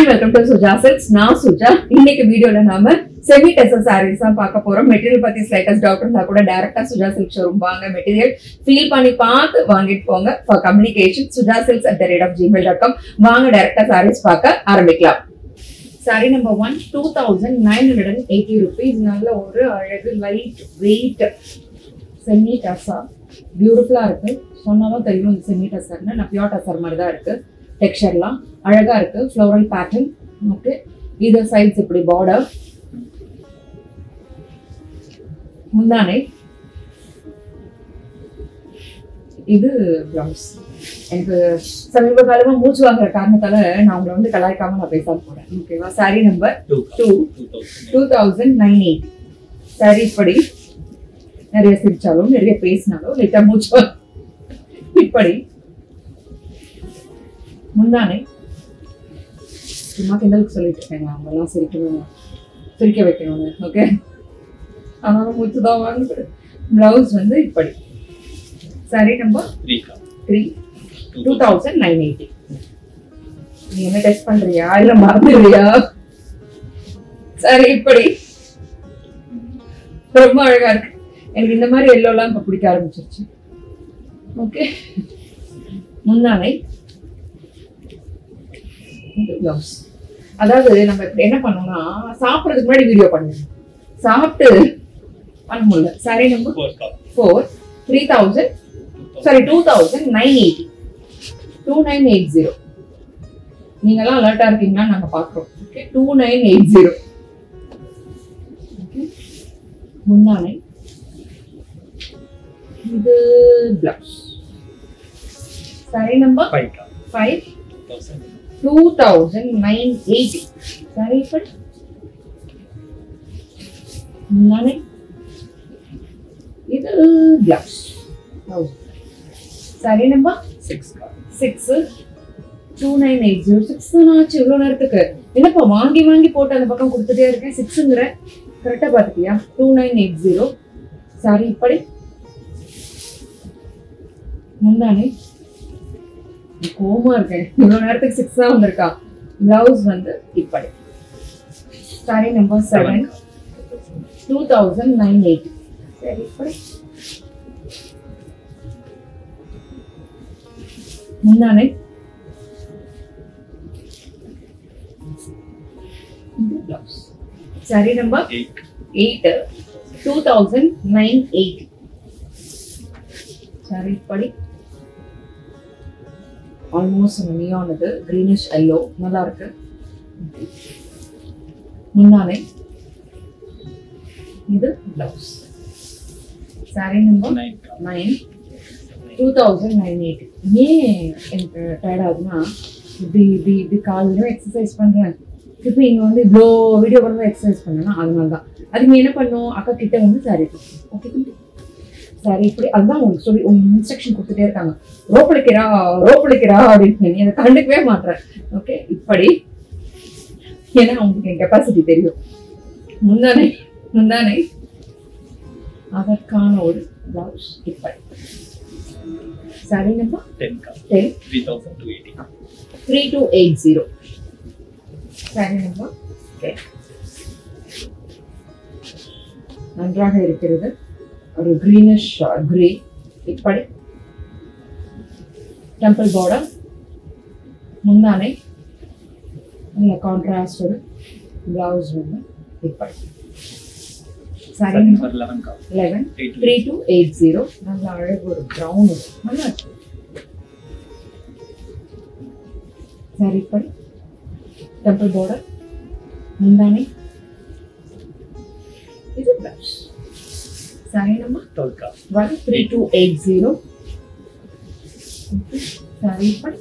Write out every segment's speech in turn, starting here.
Welcome to Suja silks நான் சுஜா இன்னைக்கு வீடியோல நாம செமி டெசல் சாரீஸ் தான் பார்க்க போறோம் மெட்டீரியல் பத்தி ஸ்லைட்டஸ் டாக்டர்ஸா கூட டைரக்டா சுஜா சில்க் ஷோரூம் வாங்க மெட்டீரியல் ஃபீல் பண்ணி பார்த்து வாங்கிட்டு போங்க for communication Suja silks at the rate of Gmail dot com வாங்க டைரக்டா சாரீஸ் பார்க்க ஆரம்பிக்கலாம் sari number one two thousand nine hundred and eighty rupees நல்ல ஒரு அழகு லைட் வெயிட் செமி டசா பியூட்டிஃபுல்லா இருக்கு சொன்னாலும் தெரியும் இந்த செமி டசர்னு நான் பியோர் டசர் மாதிரி தான் இருக்கு டெக்ஸ்சர்லாம் அழகா இருக்கு ஃப்ளோரல் பேட்டர்ன் ஓகே இது சைட்ஸ் இப்படி பார்டர் முந்தானை இது பிளவுஸ் எனக்கு சமீப காலமா மூச்சு வாங்குற காரணத்தால நான் உங்களை வந்து கலாய்க்காம நான் பேசாம போறேன் ஓகேவா sari number two two thousand nine eight sari இப்படி நிறைய சிரிச்சாலும் நிறைய பேசினாலும் லைட்டா மூச்சு வா- இப்படி முந்தானை சும்மா கிண்டலுக்கு சொல்லிட்டு இருக்கேங்க அவங்க எல்லாம் சிரிக்கணும் சிரிக்க வைக்கணும்னு ஓகே ஆனாலும் மூச்சு தான் வாங்குது பிளவுஸ் வந்து இப்படி sari number three two thousand nine eighty நீ என்ன டெஸ்ட் பண்றியா இல்ல மறந்துடுறியா சரி இப்படி ரொம்ப அழகா இருக்கு எனக்கு இந்த மாதிரி எல்லோலாம் இப்ப பிடிக்க ஆரம்பிச்சிருச்சு ஓகே முந்தானை பிளவுஸ் அதாவது நம்ம இப்ப என்ன பண்ணோம்னா சாப்பிட்றதுக்கு முன்னாடி வீடியோ பண்ணுவோம் சாப்பிட்டு பண்ண முடியல சரி number four three thousand sari two thousand nine eighty two nine eight zero நீங்கெல்லாம் அலர்ட்டா இருக்கீங்களா நாங்க பாக்குறோம் okay two nine eight zero முந்தானை இது பிளவுஸ் சரி number five two thousand nine eighty சரி இப்ப முந்தானை இது பிளவுஸ் சரி number six two nine eight zero six தான் ஆச்சு இவ்வளோ நேரத்துக்கு என்னப்பா வாங்கி வாங்கி போட்டு அந்த பக்கம் கொடுத்துட்டே இருக்கேன் சிக்ஸுங்கிற கரெக்டாக பார்த்துட்டியா two nine eight zero sari இப்படி முந்தானே கோமா இருக்கேன் இவ்வளோ நேரத்துக்கு சிக்ஸ் தான் வந்திருக்கா பிளவுஸ் வந்து இப்படி sari number seven two thousand nine eighty சரி இப்படி முந்தானை பிளவுஸ் சரி number eight two thousand nine eight சரி படி ஆல்மோஸ்ட் நியான் இது கிரீனிஷ் எல்லோ நல்லா இருக்கு முந்தானை இது blouse sari number nine two thousand nine eighty ஏன் எனக்கு டயர்ட் ஆகுதுன்னா இப்படி இப்படி இப்படி காலையிலும் எக்ஸசைஸ் பண்ணுறேன் இப்போ இங்கே வந்து இவ்வளோ வீடியோ பண்ண எக்ஸசைஸ் பண்ணேன்னா அதனால தான் அதுக்கு நீ என்ன பண்ணும் அக்கா கிட்ட வந்து சாரி ஓகே சாரி இப்படி அதுதான் உங்களுக்கு சொல்லி உங்களுக்கு இன்ஸ்ட்ரக்ஷன் கொடுத்துட்டே இருக்காங்க ரோப்பளிக்கிறா ரோப்பளிக்கிறா அப்படின்னு நீ அதை கண்டுக்கவே மாட்டேன் ஓகே இப்படி ஏன்னா உங்களுக்கு என் கெப்பாசிட்டி தெரியும் முந்தானை முந்தானை அதற்கான ஒரு பிளவுஸ் இப்படி sari number ten three two eight zero sari number ten நன்றாக இருக்கிறது ஒரு கிரீனிஷ் கிரே இப்படி டெம்பிள் பார்டர் முந்தானை நல்ல கான்ட்ராஸ்ட் ஒரு பிளவுஸ் வந்து இப்படி sari number eleven three two eight zero நல்ல அழகு ஒரு ப்ரௌன் நல்லா இருக்கு சாரி இப்படி டெம்பிள் பார்டர் முந்தானை இது blouse sari number one three two eight zero sari இப்படி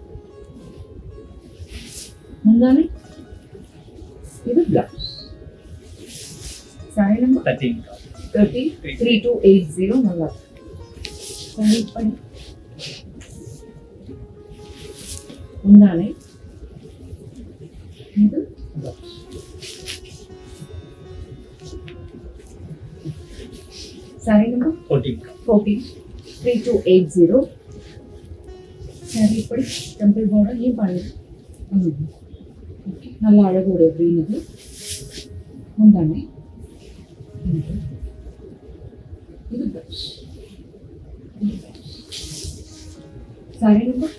முந்தானை இது blouse sari number thirty three two eight zero நல்லா சாரி இப்படி முந்தானை இது blouse. Sari number fourteen three two eight zero sari இப்படி டெம்பிள் பார்டர் ஏன் பாருங்க நல்ல அழகு ஒரு க்ரீன் இது முந்தானே இது இது ப்ளவுஸ் சாரி நம்பர்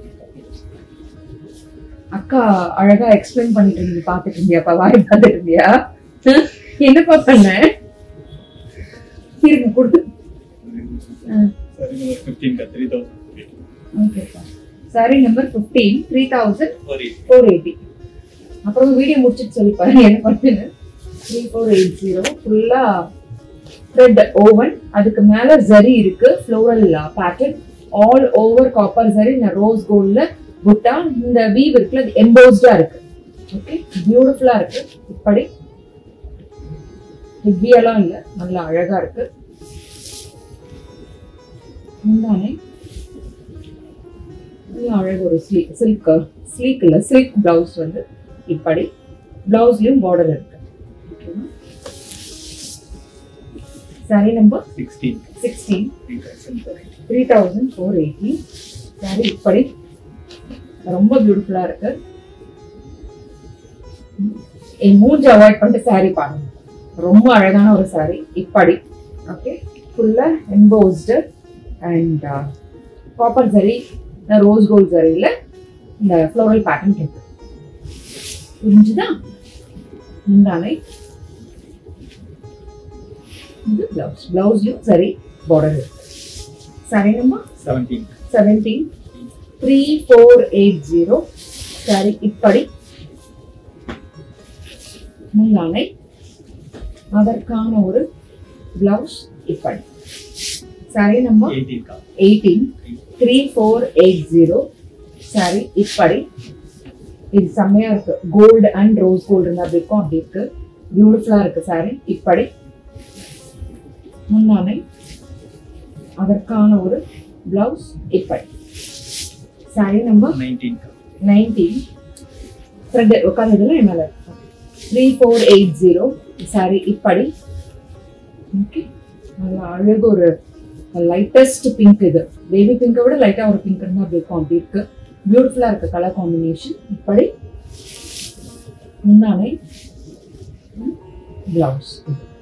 அக்கா அழகா எக்ஸ்பிளைன் பண்ணிட்டு இருந்து பாத்துட்டு இருந்தியாப்பா வாய் பார்த்துட்டு இருந்தியா என்னப்பா பண்ண இருங்க கொடுத்து சரி நம்பர் ஃபிஃப்டீன் கா த்ரீ தௌசண்ட் ஓகேப்பா sari number fifteen three thousand ஒரு ஃபோர் எயிட்டி அப்புறம் வீடியோ முடிச்சுட்டு சொல்லிப்பா என்ன பண்ணுன்னு த்ரீ ஃபோர் எயிட் ஜீரோ ஃபுல்லா த்ரெட் ஓவன் அதுக்கு மேல ஜரி இருக்கு floral pattern all over copper zari இந்த ரோஸ் கோல்ட்ல புட்டா இந்த வீவ் இருக்குல்ல அது எம்போஸ்டா இருக்கு ஓகே பியூட்டிஃபுல்லா இருக்கு இப்படி ஹெவியெல்லாம் இல்ல நல்லா அழகா இருக்கு முந்தானே நல்ல அழகு ஒரு ஸ்லீக் சில்க் ஸ்லீக் இல்ல சில்க் பிளவுஸ் வந்து இப்படி பிளவுஸ்லயும் பார்டர் இருக்கு sari number sixteen sixteen three thousand four eighty three thousand four eighty sari இப்படி ரொம்ப பியூட்டிஃபுல்லா இருக்கு என் மூஞ்சி அவாய்ட் பண்ணிட்டு சாரி பாருங்க ரொம்ப அழகான ஒரு சாரி இப்படி ஓகே ஃபுல்லா எம்போஸ்டு அண்ட் காப்பர் சரி ரோஸ் கோல்ட் சரியில் இந்த ஃப்ளோரல் பேட்டர்ன் இருக்கு புரிஞ்சுதா முந்தானை இது பிளவுஸ் பிளவுஸ்லயும் சரி பார்டர் இருக்கு சரி நம்ம seventeen seventeen three four eight zero சரி இப்படி முந்தானை அதற்கான ஒரு பிளவுஸ் இப்படி சரி நம்ம எயிட்டீன் கா eighteen three four eight zero sari இப்படி இது செம்மையா இருக்கு கோல்டு அண்ட் ரோஸ் கோல்டு இருந்தா அப்படி இருக்கும் அப்படி இருக்கு பியூட்டிஃபுல்லா இருக்கு சாரி இப்படி முன்னானை அதற்கான ஒரு பிளவுஸ் இப்படி சாரி நம்பர் நைன்டீன் கா நைன்டீன் த்ரெட் உட்காந்ததுல என் மேல three four eight zero sari இப்படி ஓகே நல்லா அழகு ஒரு லைட்டஸ்ட் பிங்க் இது பேபி பிங்கை விட லைட்டா ஒரு பிங்க் இருந்தா அப்படி இருக்கும் அப்படி இருக்கு பியூட்டிஃபுல்லா இருக்கு கலர் காம்பினேஷன் இப்படி முந்தானை பிளவுஸ்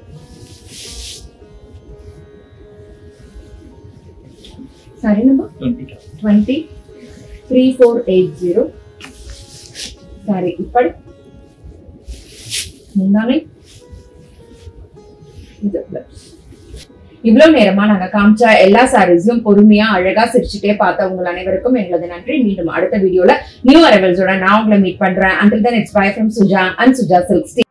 சரி நம்ம டுவெண்ட்டி கா twenty three four eight zero sari ఇప్పటి முந்தானை இது blouse. இவ்வளவு நேரமா நாங்க காமிச்ச எல்லா சாரீஸையும் பொறுமையா அழகா சிரிச்சுட்டே பார்த்த உங்கள் அனைவருக்கும் எங்களது நன்றி மீண்டும் அடுத்த வீடியோல நியூ அரைவல்ஸோட நான் உங்களை மீட் பண்றேன் until then it's bye from Suja and Suja silk